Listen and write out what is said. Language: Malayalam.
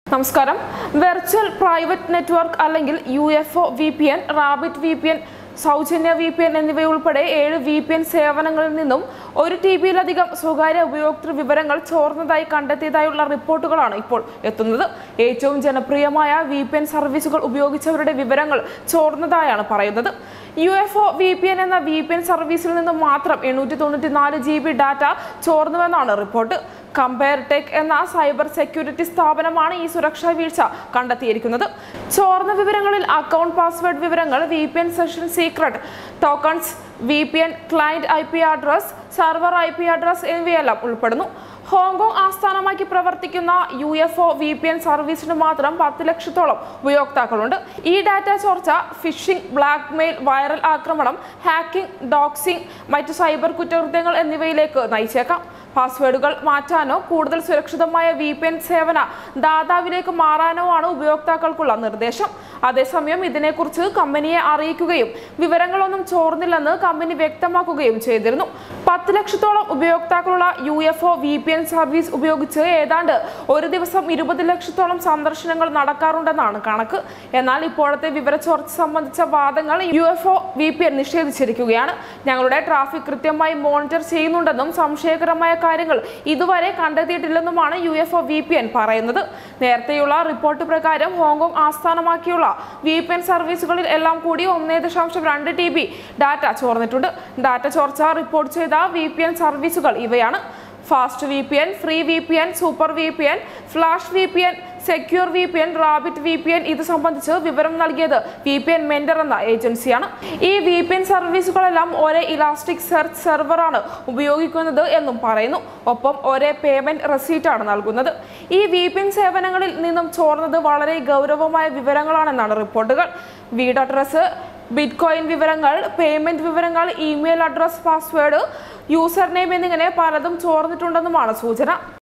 നമസ്കാരം വെർച്വൽ പ്രൈവറ്റ് നെറ്റ്വർക്ക് അല്ലെങ്കിൽ U F O V P N rabbit V P N സൗജന്യ വി പി എൻ എന്നിവയുൾപ്പെടെ ഏഴ് വി പി എൻ സേവനങ്ങളിൽ നിന്നും ഒരു ടി ബിയിലധികം സ്വകാര്യ ഉപയോക്തൃ വിവരങ്ങൾ ചോർന്നതായി കണ്ടെത്തിയതായുള്ള റിപ്പോർട്ടുകളാണ് ഇപ്പോൾ എത്തുന്നത് ഏറ്റവും ജനപ്രിയമായ വി പി എൻ സർവീസുകൾ ഉപയോഗിച്ചവരുടെ വിവരങ്ങൾ ചോർന്നതായാണ് പറയുന്നത് U F O V P N എന്ന വി പി എൻ സർവീസിൽ നിന്ന് മാത്രം എണ്ണൂറ്റി തൊണ്ണൂറ്റി നാല് ജി ബി ഡാറ്റ ചോർന്നുവെന്നാണ് റിപ്പോർട്ട് കമ്പയർ ടെക് എന്ന സൈബർ സെക്യൂരിറ്റി സ്ഥാപനമാണ് ഈ സുരക്ഷാ വീഴ്ച കണ്ടെത്തിയിരിക്കുന്നത് ചോർന്ന വിവരങ്ങളിൽ അക്കൗണ്ട് പാസ്വേഡ് വിവരങ്ങൾ V P N session secret tokens V P N client I P address server I P address എന്നിവയെല്ലാം ഉൾപ്പെടുന്നു ഹോങ്കോങ് ആസ്ഥാനമാക്കി പ്രവർത്തിക്കുന്ന U F O V P N സർവീസിന് മാത്രം പത്ത് ലക്ഷത്തോളം ഉപയോക്താക്കളുണ്ട് ഈ ഡാറ്റ ചോർച്ച ഫിഷിംഗ് ബ്ലാക്ക്മെയിൽ വൈറൽ ആക്രമണം ഹാക്കിംഗ് ഡോക്സിംഗ് മറ്റു സൈബർ കുറ്റകൃത്യങ്ങൾ എന്നിവയിലേക്ക് നയിച്ചേക്കാം പാസ്വേഡുകൾ മാറ്റാനോ കൂടുതൽ സുരക്ഷിതമായ വി പി എൻ സേവന ദാതാവിലേക്ക് മാറാനോ ആണ് ഉപയോക്താക്കൾക്കുള്ള നിർദ്ദേശം അതേസമയം ഇതിനെക്കുറിച്ച് കമ്പനിയെ അറിയിക്കുകയും വിവരങ്ങളൊന്നും ചോർന്നില്ലെന്ന് കമ്പനി വ്യക്തമാക്കുകയും ചെയ്തിരുന്നു പത്ത് ലക്ഷത്തോളം ഉപയോക്താക്കളുള്ള U F O V P N service ഉപയോഗിച്ച് ഏതാണ്ട് ഒരു ദിവസം ഇരുപത് ലക്ഷത്തോളം സന്ദർശനങ്ങൾ നടക്കാറുണ്ടെന്നാണ് കണക്ക് എന്നാൽ ഇപ്പോഴത്തെ വിവരച്ചോർച്ച സംബന്ധിച്ച വാദങ്ങൾ U F O V P N നിഷേധിച്ചിരിക്കുകയാണ് ഞങ്ങളുടെ ട്രാഫിക് കൃത്യമായി മോണിറ്റർ ചെയ്യുന്നുണ്ടെന്നും സംശയകരമായ കാര്യങ്ങൾ ഇതുവരെ കണ്ടെത്തിയിട്ടില്ലെന്നുമാണ് U F O V P N പറയുന്നത് നേരത്തെയുള്ള റിപ്പോർട്ട് പ്രകാരം ഹോങ്കോങ് ആസ്ഥാനമാക്കിയുള്ള വി പി എൻ സർവീസുകളിൽ എല്ലാം കൂടി ഒന്നേ ദശാംശം രണ്ട് ടി ബി ഡാറ്റ ചോർന്നിട്ടുണ്ട് ഡാറ്റ ചോർച്ച റിപ്പോർട്ട് ചെയ്ത വി പി എൻ സർവീസുകൾ ഇവയാണ് fast V P N free V P N super V P N flash V P N secure V P N rabbit V P N ഇത് സംബന്ധിച്ച് വിവരം നൽകിയത് വി പി എൻ മെന്റർ എന്ന ഏജൻസിയാണ് ഈ വി പി എൻ സർവീസുകളെല്ലാം ഒരേ ഇലാസ്റ്റിക് സെർച്ച് സെർവറാണ് ഉപയോഗിക്കുന്നത് എന്നും പറയുന്നു ഒപ്പം ഒരേ പേയ്മെന്റ് റെസീറ്റ് ആണ് നൽകുന്നത് ഈ വി പി എൻ സേവനങ്ങളിൽ നിന്നും ചോർന്നത് വളരെ ഗൗരവമായ വിവരങ്ങളാണെന്നാണ് റിപ്പോർട്ടുകൾ വീട് അഡ്രസ്സ് ബിറ്റ് കോയിൻ വിവരങ്ങൾ പേയ്മെന്റ് വിവരങ്ങൾ email address password user name എന്നിങ്ങനെ പലതും ചോർന്നിട്ടുണ്ടെന്നുമാണ് സൂചന